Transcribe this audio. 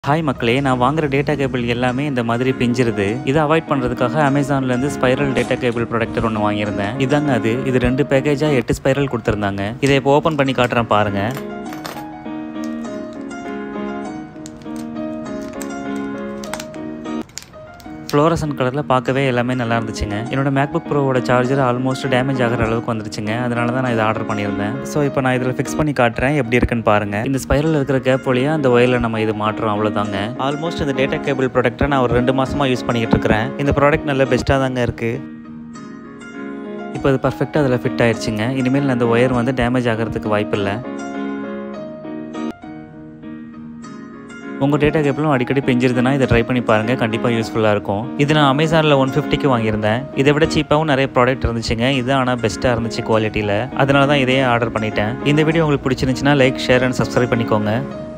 hi மக்களே நான் வாங்குற டேட்டா கேபிள் எல்லாமே இந்த மாதிரி பிஞ்சிருது இதை அவாய்ட் பண்ணுறதுக்காக அமேசான்ல இருந்து ஸ்பைரல் டேட்டா கேபிள் ப்ரொடக்டர் ஒன்று வாங்கியிருந்தேன் இதாங்க அது இது ரெண்டு பேக்கேஜாக எட்டு ஸ்பைரல் கொடுத்துருந்தாங்க இதை இப்போ ஓப்பன் பண்ணி காட்டுறேன் பாருங்க ஃப்ளோரசன் கலரில் பார்க்கவே எல்லாமே நல்லா இருந்துச்சுங்க என்னோட மேக்புக் ப்ரோவோட சார்ஜர் ஆல்மோஸ்ட் டேமேஜ் ஆகிற அளவுக்கு வந்துருச்சுங்க அதனால தான் நான் இதை ஆர்டர் பண்ணியிருந்தேன் ஸோ இப்போ நான் இதில் ஃபிக்ஸ் பண்ணி காட்டுறேன் எப்படி இருக்குன்னு பாருங்க இந்த ஸ்பைரல் இருக்கிற கேப் வழியாக அந்த ஒயரில் நம்ம இது மாட்டுறோம் அவ்வளோதாங்க ஆல்மோஸ்ட் இந்த டேட்டா கேபிள் ப்ராடக்ட்டை நான் ஒரு ரெண்டு மாசமா யூஸ் பண்ணிக்கிட்டு இருக்கிறேன் இந்த ப்ராடக்ட் நல்ல பெஸ்ட்டாக தாங்க இருக்குது இப்போ அது பர்ஃபெக்டாக அதில் ஃபிட் ஆயிடுச்சுங்க இனிமேல் அந்த ஒயர் வந்து டேமேஜ் ஆகிறதுக்கு வாய்ப்பில்லை உங்கள் டேட்டா கேபிளும் அடிக்கடி பெஞ்சிருதுன்னா இதை ட்ரை பண்ணி பாருங்கள் கண்டிப்பாக யூஸ்ஃபுல்லாக இருக்கும் இது நான் அமேசானில் ஒன் ஃபிஃப்டிக்கு வாங்கியிருந்தேன் இதை விட சீப்பாகவும் நிறைய ப்ராடக்ட் இருந்துச்சுங்க இது ஆனால் பெஸ்ட்டாக இருந்துச்சு குவாலிட்டியில் அதனால தான் இதையே ஆர்டர் பண்ணிட்டேன் இந்த வீடியோ உங்களுக்கு பிடிச்சிருந்துச்சுன்னா லைக் ஷேர் அண்ட் சப்ஸ்கிரைப் பண்ணிக்கோங்க